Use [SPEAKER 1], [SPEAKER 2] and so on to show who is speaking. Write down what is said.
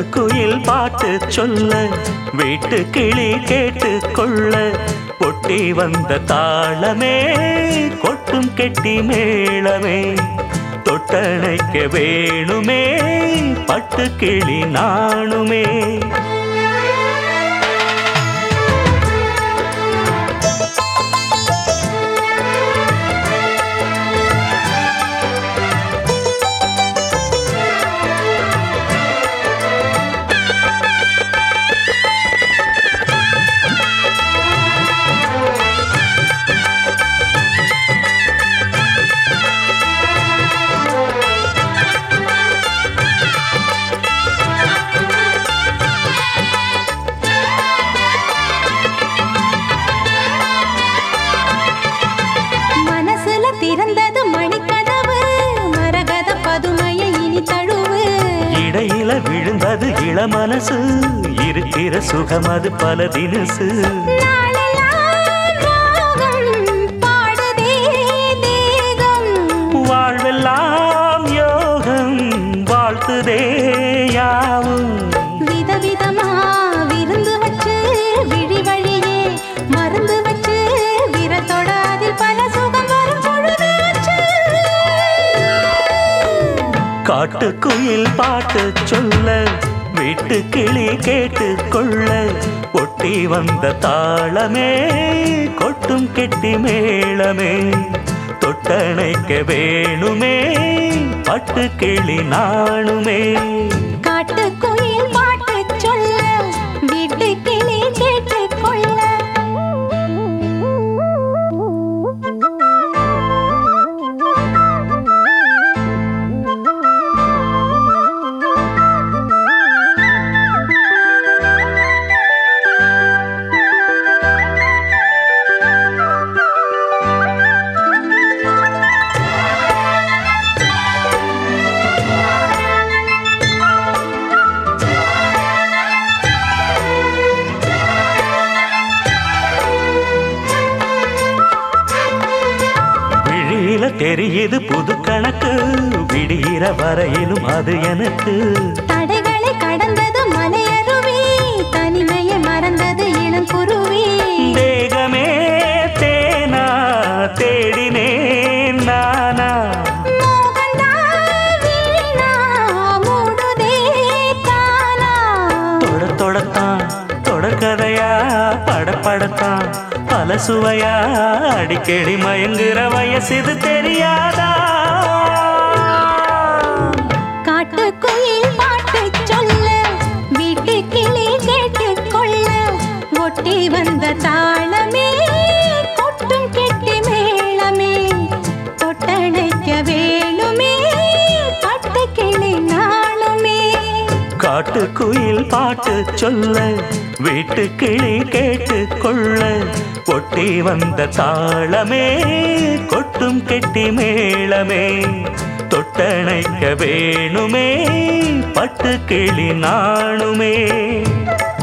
[SPEAKER 1] காட்டுக்குயில் பாட்டு சொல்ல வீட்டு கிளி கேட்டு கொள்ள ஒட்டி வந்த தாளமே கொட்டும் கெட்டி மேளமே தொட்டணைக்க வேணுமே பட்டு கிளி நாணுமே
[SPEAKER 2] மனசுல திறந்தது மணிக்கதவு மரகத பதுமையை இனி தழுவு
[SPEAKER 1] இடையில விழுந்தது இளமனசு இருக்கிற சுகம் அது பல தினசு
[SPEAKER 2] நாளெல்லாம் ராகம் பாடுதே தேகம்
[SPEAKER 1] வாழ்வெல்லாம் யோகம் வாழ்த்துதே யாவும்
[SPEAKER 2] விதவிதமா விருந்து வச்சு விழி வழியே மருந்து வச்சு விரத்தோட அதில் பல சுகம் வரும் பொழுதாச்சு
[SPEAKER 1] காட்டுக்குயில் பாட்டு சொல்ல வீட்டு கிளி கேட்டு கொள்ள ஒட்டி வந்த தாளமே கொட்டும் கெட்டி மேளமே தொட்டணைக்க வேணுமே பட்டு கிளி நாணுமே
[SPEAKER 2] காட்டுக்குயில் பாட்டு சொல்ல வீட்டு கிளி கேட்டு
[SPEAKER 1] விழியில தெரியுது புது கணக்கு விடியிற வரையிலும் அது எனக்கு
[SPEAKER 2] தடைகளை கடந்தது மலையருவி தனிமையை மறந்தது இளங்குருவி
[SPEAKER 1] தேகமே தேனா தேடினேன் நானா
[SPEAKER 2] மோகந்தான் வீணா மூடுதே தானா
[SPEAKER 1] தொட தொடத்தான் தொடர்கதையா படப்படத்தான் பல சுவையா அடிக்கடி மயங்குற வயசு இது தெரியாதா
[SPEAKER 2] காட்டுக்குயில் பாட்டு சொல்ல வீட்டு கிளி கேட்டு கொள்ள ஒட்டி வந்த தாளமே கொட்டும் கெட்டி மேளமே தொட்டணைக்க வேணுமே பட்டு கிளி நாளுமே
[SPEAKER 1] காட்டுக்குயில் பாட்டு சொல்ல வீட்டு கிளி கேட்டு கொள்ள ஒட்டி வந்த தாளமே கொட்டும் கெட்டி மேளமே தொட்டணைக்க வேணுமே பட்டு கிளி நாணுமே